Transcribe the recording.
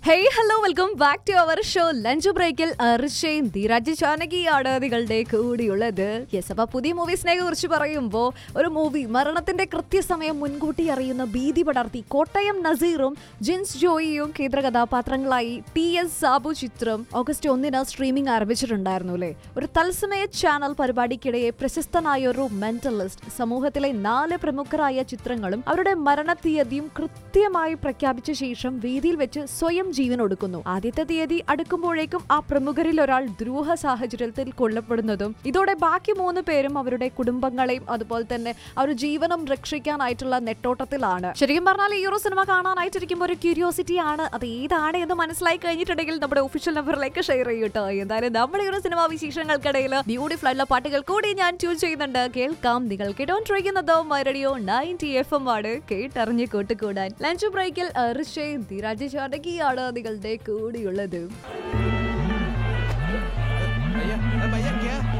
hey hello welcome back to our show lunch ബ്രേക്കിൽ അർഷയും ധീരാജ് ചാനകിയാണ് നിങ്ങളുടെ കൂടിയുള്ളത് യെസ് അപ്പൊ പുതിയ മൂവീസിനെ കുറിച്ച് പറയുമ്പോൾ ഒരു മൂവി മരണത്തിന്റെ കൃത്യസമയം മുൻകൂട്ടി അറിയുന്ന ഭീതി പടർത്തി കോട്ടയം നസീറും ജിൻസ് ജോയിയും കേന്ദ്ര കഥാപാത്രങ്ങളായി ടി എസ് സാബു ചിത്രം ഓഗസ്റ്റ് ഒന്നിന് സ്ട്രീമിംഗ് ആരംഭിച്ചിട്ടുണ്ടായിരുന്നു അല്ലേ ഒരു തത്സമയ ചാനൽ പരിപാടിക്കിടെ പ്രശസ്തനായ ഒരു മെന്റലിസ്റ്റ് സമൂഹത്തിലെ നാല് പ്രമുഖരായ ചിത്രങ്ങളും അവരുടെ മരണത്തീയതിയും കൃത്യമായി പ്രഖ്യാപിച്ച ശേഷം വേദിയിൽ വെച്ച് സ്വയം ജീവൻ ഒടുക്കുന്നു ആദ്യത്തെ തീയതി അടുക്കുമ്പോഴേക്കും ആ പ്രമുഖരിൽ ഒരാൾ ദ്രൂഹ സാഹചര്യത്തിൽ കൊല്ലപ്പെടുന്നതും ഇതോടെ ബാക്കി മൂന്ന് പേരും അവരുടെ കുടുംബങ്ങളെയും അതുപോലെ തന്നെ ആ ഒരു ജീവനം രക്ഷിക്കാനായിട്ടുള്ള നെട്ടോട്ടത്തിലാണ് ശരിക്കും പറഞ്ഞാൽ ഈ ഒരു സിനിമ കാണാനായിട്ടിരിക്കുമ്പോൾ ഒരു ക്യൂരിയോസിറ്റി ആണ് അത് ഏതാണ് എന്ന് മനസ്സിലായി കഴിഞ്ഞിട്ടുണ്ടെങ്കിൽ നമ്മുടെ ഒഫീഷ്യൽ നമ്പറിലേക്ക് ഷെയർ ചെയ്യൂട്ടോ എന്തായാലും നമ്മുടെ ഈ ഒരു സിനിമ വിശേഷങ്ങൾക്കിടയിൽ ബ്യൂട്ടിഫുൾ ആയിട്ടുള്ള പാട്ടുകൾ കൂടി ഞാൻ ട്യൂൺ ചെയ്യുന്നുണ്ട് കേൾക്കാം നിങ്ങൾ കേട്ടോണ്ടിരിക്കുന്നത് റേഡിയോ നയൻറ്റി എഫ് എം ആണ് കേട്ടറിഞ്ഞ് കൂട്ടുകൂടാൻ ലഞ്ച് ബ്രേക്കിൽ ഋഷയും ധീരാജ് ചാണ്ടകിയാണ് നിങ്ങളുടെ കൂടിയുള്ളത്